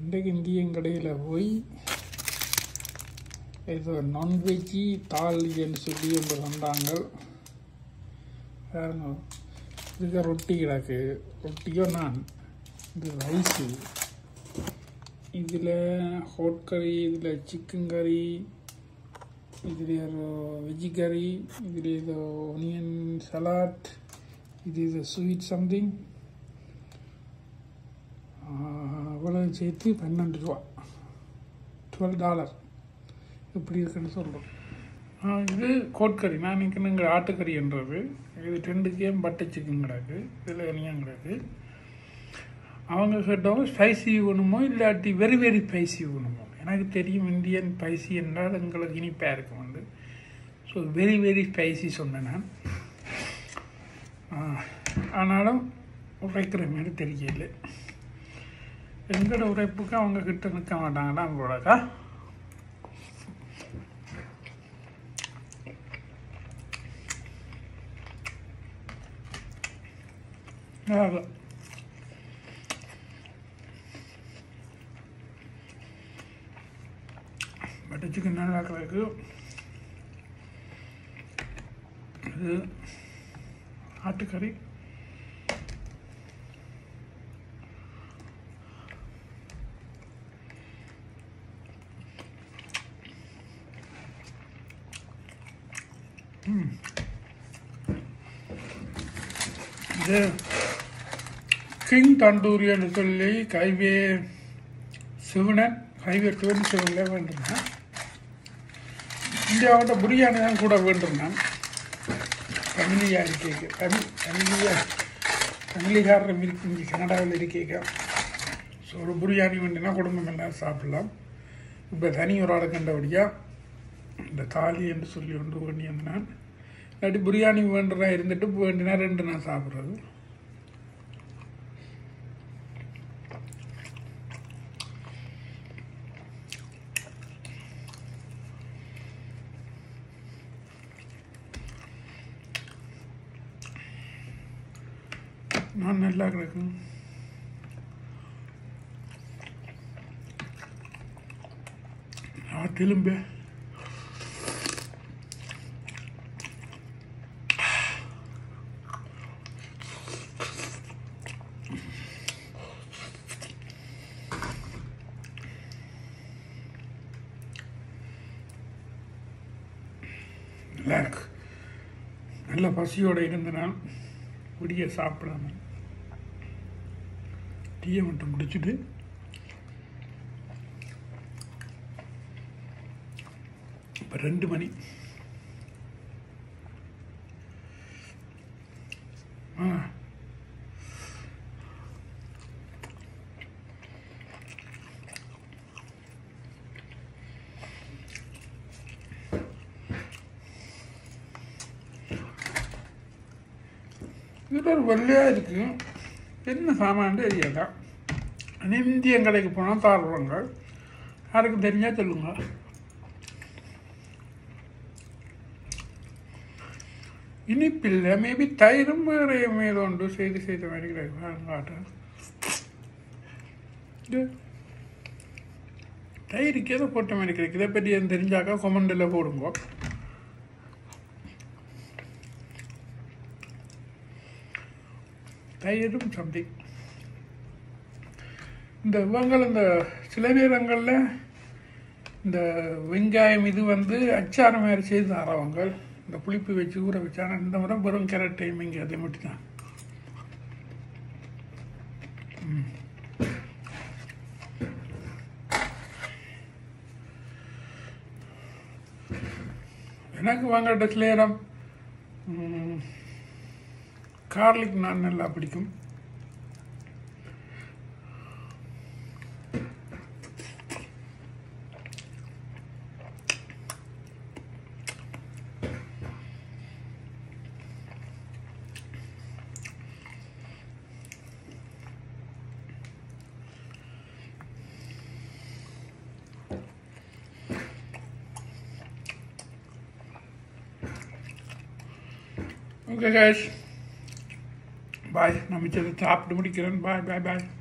இன்றைக்கு இந்தியன் கடையில் போய் ஏதோ நான்வெஜ்ஜி தாலின்னு சொல்லி ஒன்று வந்தாங்க பாருங்க இதுக்கு ரொட்டி கிடக்கு ரொட்டியோ நான் இது ரைஸு இதில் ஹோட் கறி இதில் சிக்கன் கறி இதில் ஏதோ வெஜ்ஜி கறி இதில் ஏதோ ஒனியன் சலாட் இது இது ஸ்வீட் சம்திங் அவ்வளோ சேர்த்து பன்னெண்டு ரூபா டுவெல் டாலர் இப்படி இருக்குன்னு சொல்கிறோம் இது கோட்கறி நான் நிற்கணுங்கிற ஆட்டுக்கறின்றது இது ரெண்டு கேம் பட்டர் சிக்கன் கிடக்கு இதில் இனியம் கிடக்கு அவங்க கேட்டவங்க ஸ்பைசி வேணுமோ இல்லாட்டி வெரி வெரி ஸ்பைசி வேணுமோ எனக்கு தெரியும் இந்தியன் ஸ்பைசி என்றால் எங்களுக்கு இனிப்பாக இருக்கும் வந்து ஸோ வெரி வெரி ஸ்பைசி சொன்னேன் நான் ஆனாலும் உழைக்கிற மாதிரி தெரியல எங்களோட உழைப்புக்கு அவங்க கிட்ட நிற்க மாட்டாங்களா அவங்களோடக்கா அதான் பட்டர் சிக்கன் நல்லா கிடக்கு இது ஆட்டுக்கறி ம். இது கிங் தந்தூரின்னு சொல்லி கைவே சிவனன் ஹைவே டுவெண்ட்டி செவனில் வேண்டுனேன் இந்தியாவோட பிரியாணி தான் கூட வேண்டுனேன் ஃபேமிலியாக இருக்கேங்க ஃபேமிலி ஃபேமிலியாக ஃபேமிலிக்காரர் இருக்கு இங்கே கனடாவில் இருக்கேங்க ஸோ ஒரு பிரியாணி வேண்டுனா குடும்பம் எல்லாம் சாப்பிடலாம் இப்போ தனி ஒரு ஆளை கண்டபடியாக இந்த தாலி என்று சொல்லி ஒன்று வேண்டி நான் இல்லாட்டி பிரியாணி வேண்டுனா இருந்துட்டு வேண்டினா ரெண்டு நான் சாப்பிட்றது நான் நல்லா கிடக்கும் திரும்ப நல்லா இருக்கு நல்ல பசியோடு இருந்த நான் விடிய சாப்பிடாம டீயை மட்டும் குடிச்சிட்டு இப்போ ரெண்டு மணி ஆ இது ஒரு வெள்ளையாக இருக்கு என்ன சாமான் தெரியாதா இந்தியன் கடைக்கு போனால் தாடுவாங்க யாருக்கு தெரிஞ்சால் சொல்லுங்க இனிப்பில்லை மேபி தயிரும் வேறு ஏதோ உண்டு செய்து செய்த மாதிரி கிடையாது தயிருக்கு ஏதோ போட்ட மாதிரி கிடைக்கும் இதை பற்றி எதுவும் தெரிஞ்சாக்கா கொமெண்டில் போடுங்க தயிரும் சம்திங் இந்த இவங்கள் இந்த சில நேரங்களில் இந்த வெங்காயம் இது வந்து அச்சாரம் மாதிரி செய்து தரவங்க இந்த புளிப்பு வச்சு ஊற வச்சாங்க இந்த முறை வெறும் கேரட் டைமிங் அதே மட்டும் தான் எனக்கு வாங்கிட்ட சில நேரம் கார்லிக் நான் நல்லா பிடிக்கும் ஓகே guys பாய் நான் மிச்சத்தை சாப்பிட்டு முடிக்கிறேன் பாய் பாய் பாய்